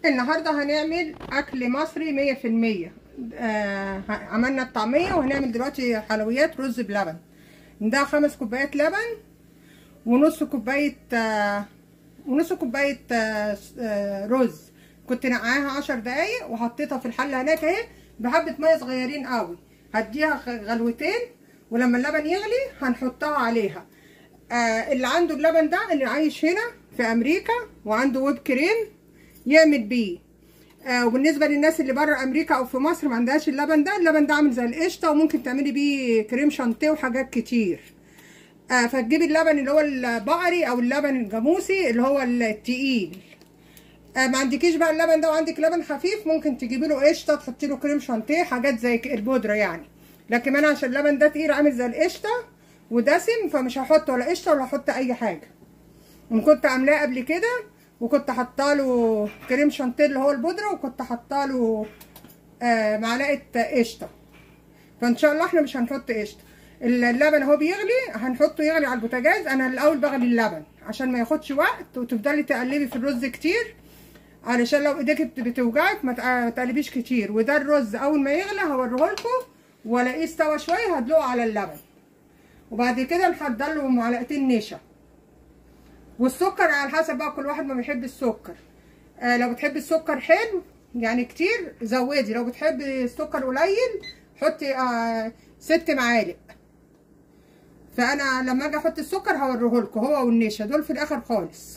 النهارده هنعمل اكل مصري مية في المية آه عملنا الطعمية وهنعمل دلوقتي حلويات رز بلبن ده خمس كوبايات لبن ونص كوباية آه ونص كوباية آه آه رز كنت نقعاها عشر دقايق وحطيتها في الحلة هناك اهي بحبة مية صغيرين قوي هديها غلوتين ولما اللبن يغلي هنحطها عليها آه اللي عنده اللبن ده اللي عايش هنا في امريكا وعنده ويب كريم يعمل بيه آه وبالنسبه للناس اللي بره امريكا او في مصر ما عندهاش اللبن ده اللبن ده عامل زي القشطه وممكن تعملي بيه كريم شانتيه وحاجات كتير آه فتجيبي اللبن اللي هو البقري او اللبن الجاموسي اللي هو التقيل آه ما عندكيش بقى اللبن ده وعندك لبن خفيف ممكن تجيبي له قشطه تحطي له كريم شانتيه حاجات زي البودره يعني لكن انا عشان اللبن ده تقيل عامل زي القشطه ودسم فمش هحط ولا قشطه ولا هحط اي حاجه وكنت عاملاه قبل كده وكنت حاطه له كريم شانتيه اللي هو البودره وكنت حاطه له آه معلقه قشطه فان شاء الله احنا مش هنحط قشطه اللبن اهو بيغلي هنحطه يغلي على البوتاجاز انا الاول بغلي اللبن عشان ما ياخدش وقت وتفضلي تقلبي في الرز كتير علشان لو ايديك بتوجعك ما تقلبيش كتير وده الرز اول ما يغلى هوريه لكم والاقيه استوى شويه هدلقه على اللبن وبعد كده نحضر له معلقتين نشا والسكر على حسب بقى كل واحد ما بيحب السكر آه لو بتحبي السكر حلو يعني كتير زودي لو بتحبي السكر قليل حطي آه ست معالق فانا لما اجي احط السكر هوريه لكم هو والنشا دول في الاخر خالص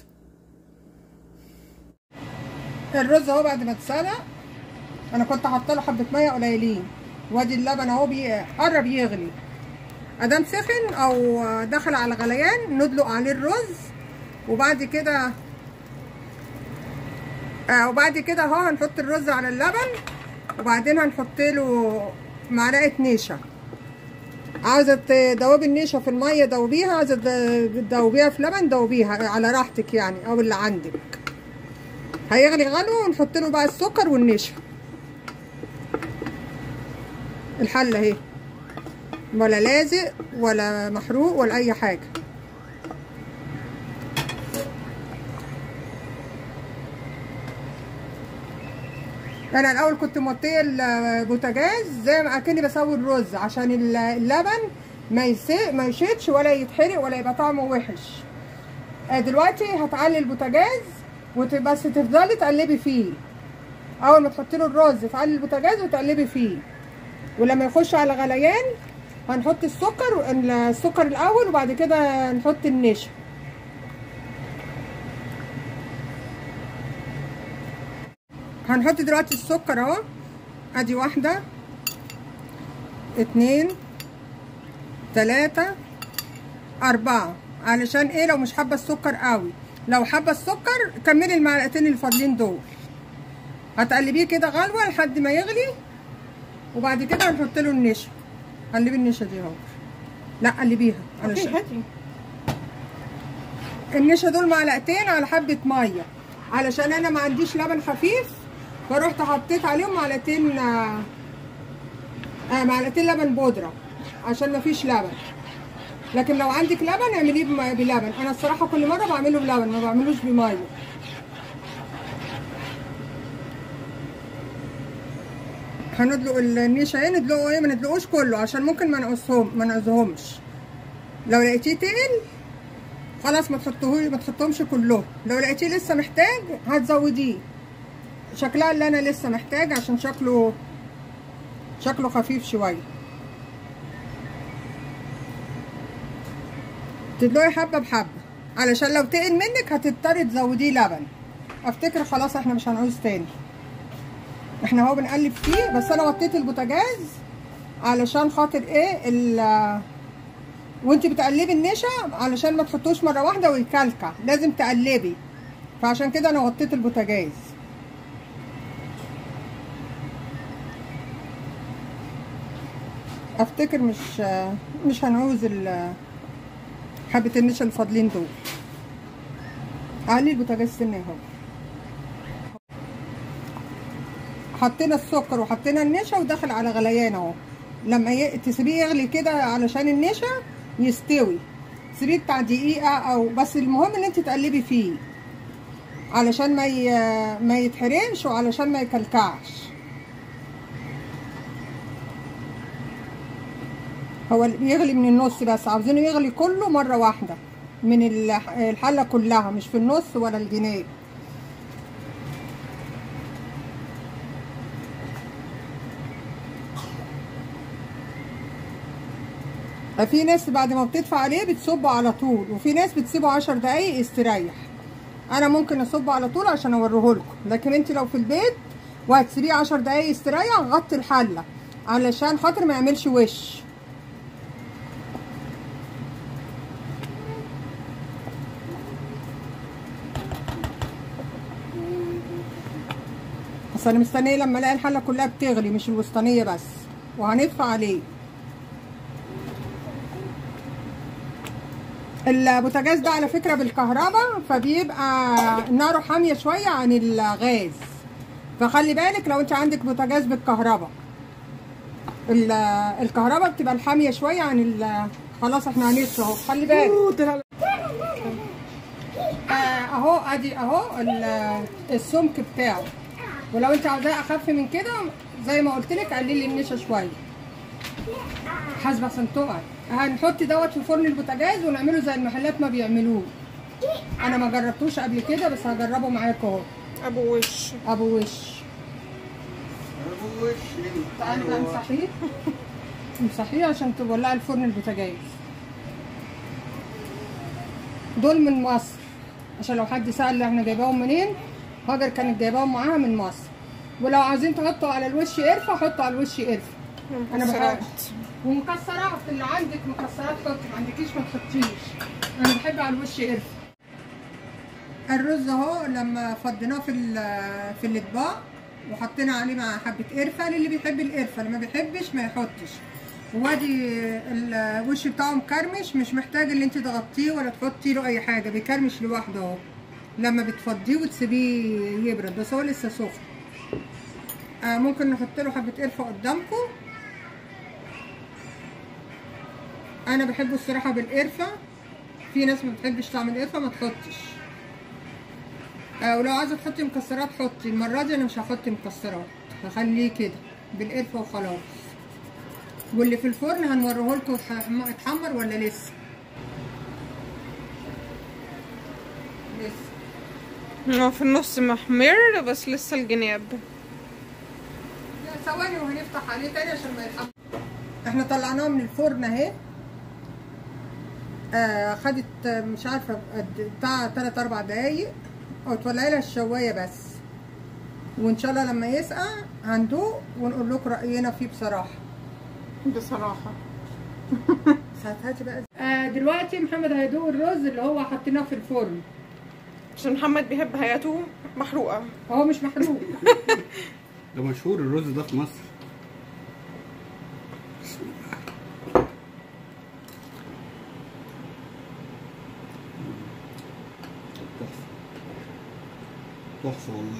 الرز اهو بعد ما اتسلق انا كنت حاطه له حبه ميه قليلين وادي اللبن اهو قرب يغلي ادام سخن او دخل على غليان ندلق عليه الرز وبعد كده آه وبعد كده اهو هنحط الرز على اللبن وبعدين هنحط له معلقه نشا عاوزه تدوبي النشا في الميه دوبيها عاوزه تدوبيها في لبن دوبيها على راحتك يعني او اللي عندك هيغلي غلو ونحط له بقى السكر والنشا الحله اهي ولا لازق ولا محروق ولا اي حاجه انا الاول كنت موطيه البوتاجاز زي ما اكني بسوي الرز عشان اللبن ما يسيق ما يشيتش ولا يتحرق ولا يبقى طعمه وحش دلوقتي هتعلي البوتاجاز بس تفضلي تقلبي فيه اول ما تحطي له الرز تعلي البوتاجاز وتقلبي فيه ولما يخش على غليان هنحط السكر السكر الاول وبعد كده نحط النشا هنحط دلوقتي السكر اهو ادي واحدة اتنين تلاتة اربعة علشان ايه لو مش حابة السكر قوي لو حابة السكر كملي المعلقتين الفاضلين دول هتقلبيه كده غلوة لحد ما يغلي وبعد كده هنحط له النشا قلبي النشا دي اهو لا قلبيها علشان هاتي النشا دول معلقتين على حبة مية علشان انا ما عنديش لبن خفيف فروحت حطيت عليهم معلقتين آه معلقتين لبن بودرة عشان ما فيش لبن لكن لو عندك لبن اعمليه بلبن انا الصراحة كل مرة بعمله بلبن ما بعملوش بمية هندلق النيشة ايه ندلقه ايه ما ندلقوش كله عشان ممكن ما نقصهم ما نقصهمش لو لقيتيه تقل خلاص ما تحطوهوش ما تحطهمش كلهم لو لقيتيه لسه محتاج هتزوديه شكلها اللي انا لسه محتاج عشان شكله شكله خفيف شويه تدلقي حبه بحبه علشان لو تقل منك هتضطري تزوديه لبن افتكر خلاص احنا مش هنعوز تاني احنا اهو بنقلب فيه بس انا وطيت البوتاجاز علشان خاطر ايه ال وانت بتقلبي النشا علشان ما تحطوش مره واحده ويكلكع لازم تقلبي فعشان كده انا وطيت البوتاجاز افتكر مش مش هنعوز حبه النشا الفاضلين دول علي البوتاجاز سنه اهو حطينا السكر وحطينا النشا ودخل على غليان اهو لما ي... تسيبيه يغلي كده علشان النشا يستوي تسيبيه بتاع دقيقه او بس المهم ان انت تقلبي فيه علشان ما ي... ما يتحرمش وعلشان ما يكلكعش هو اللي بيغلي من النص بس عاوزينه يغلي كله مرة واحدة من الح- الحلة كلها مش في النص ولا الجناب في ناس بعد ما بتدفع عليه بتصبه على طول وفي ناس بتسيبه عشر دقايق يستريح انا ممكن اصبه على طول عشان اوريه لكم لكن انت لو في البيت وهتسيبيه عشر دقايق يستريح غطي الحله علشان خاطر ما يعملش وش بس انا مستنيه لما الاقي الحله كلها بتغلي مش الوسطانيه بس وهندفع عليه البوتاجاز ده على فكره بالكهرباء فبيبقى ناره حاميه شويه عن الغاز فخلي بالك لو انت عندك بوتاجاز بالكهرباء ال- الكهرباء بتبقى الحاميه شويه عن ال- خلاص احنا هنسوا اهو خلي بالك آه، اهو ادي اهو ال- السمك بتاعه ولو انت عاوزاه اخف من كده زي ما قلت لك قللي النشا شويه حاسبه عشان تقع هنحط دوت في فرن البوتاجاز ونعمله زي المحلات ما بيعملوه انا ما جربتوش قبل كده بس هجربه معاكم اهو ابو وش ابو وش تعالي بقى امسحيه امسحيه عشان تولعي الفرن البوتاجاز دول من مصر عشان لو حد سأل احنا جايباهم منين هاجر كانت جايباهم معاها من مصر ولو عايزين تحطوا على الوش قرفه حطوا على الوش قرفه انا بحب مكسرات. ومكسرات اللي عندك مكسرات حطي ما عندكيش ما تحطيش انا بحب على الوش قرفه الرز اهو لما فضيناه في ال- في الاطباق وحطينا عليه مع حبه قرفه للي بيحب القرفه اللي ما بيحبش ما يحطش وادي الوش بتاعه مكرمش مش محتاج ان انت تغطيه ولا تحطي له اي حاجه بيكرمش لوحده اهو لما بتفضيه وتسيبيه يبرد بس هو لسه سخن آه ممكن نحط له حبه قرفه قدامكم انا بحبه الصراحه بالقرفه في ناس ما بتحبش طعم القرفه ما تحطش آه ولو عايزه تحطي مكسرات حطي المره دي انا مش هحط مكسرات هخليه كده بالقرفه وخلاص واللي في الفرن هنوريه لكم اتح- اتحمر ولا لسه لسه هو في النص محمر بس لسه الجناب لا، ثواني وهنفتح عليه تاني عشان ما يتحمر احنا طلعناه من الفرن اهي آه خدت آه، مش عارفه قد بتاع 3 4 دقايق وتولعي لها الشوايه بس وان شاء الله لما يسقع هندوق ونقول لكم راينا فيه بصراحه بصراحة هاتي بقى آه دلوقتي محمد هيدوق الرز اللي هو حطيناه في الفرن عشان محمد بيحب حياته محروقة هو مش محروق ده مشهور الرز ده في مصر تحفة تحفة والله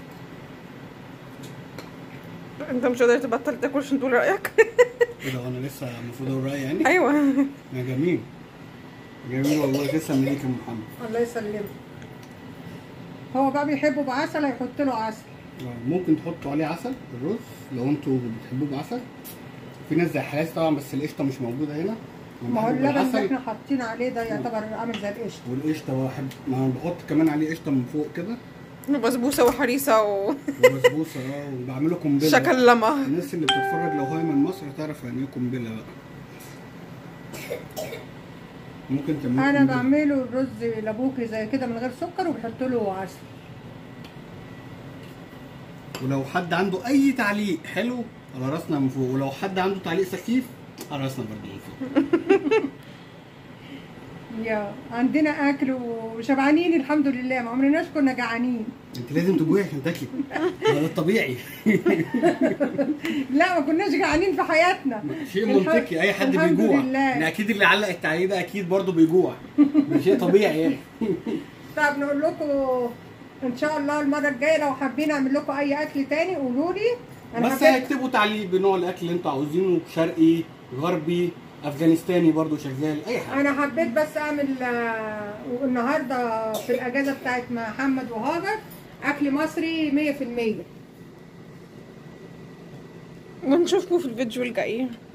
انت مش قادر تبطل تاكل عشان تقول رأيك ايه ده وانا لسه المفروض اقول رأيي يعني؟ ايوه يا جميل جميل والله تسلم ايديك يا محمد الله يسلمك هو بقى بيحبه بعسل هيحط له عسل آه، ممكن تحطوا عليه عسل الرز لو انتوا بتحبوه بعسل في ناس زي حالاتي طبعا بس القشطه مش موجوده هنا أنا ما هو بحب اللبن اللي العسل احنا حاطين عليه ده يعتبر عامل زي القشطه والقشطه بحب ما أنا بحط كمان عليه قشطه من فوق كده بسبوسة وحريصة و وبسبوسه اه وبعمله قنبله بقى. شكلمة الناس اللي بتتفرج لو هي من مصر هتعرف يعني ايه قنبله بقى ممكن تعملوا انا قنبلة. بعمله الرز لابوكي زي كده من غير سكر وبحط له عسل ولو حد عنده اي تعليق حلو على راسنا من فوق ولو حد عنده تعليق سخيف على راسنا برضه من فوق يا عندنا اكل وشبعانين الحمد لله ما عمرناش كنا جعانين انت لازم تجوعي عشان تاكلي ده الطبيعي لا ما كناش جعانين في حياتنا شيء الح- منطقي اي حد الحمد بيجوع لله. يعني اكيد اللي علق التعليق ده اكيد برضه بيجوع ده شيء طبيعي يعني طب نقول لكم ان شاء الله المره الجايه لو حابين اعمل لكم اي اكل تاني قولوا لي بس حبيت- هيكتبوا تعليق بنوع الاكل اللي انتوا عاوزينه شرقي غربي افغانستاني برضو شغال اي حاجه انا حبيت بس اعمل آه، النهارده في الاجازه بتاعت محمد وهاجر اكل مصري 100% ونشوفكم في الفيديو الجاي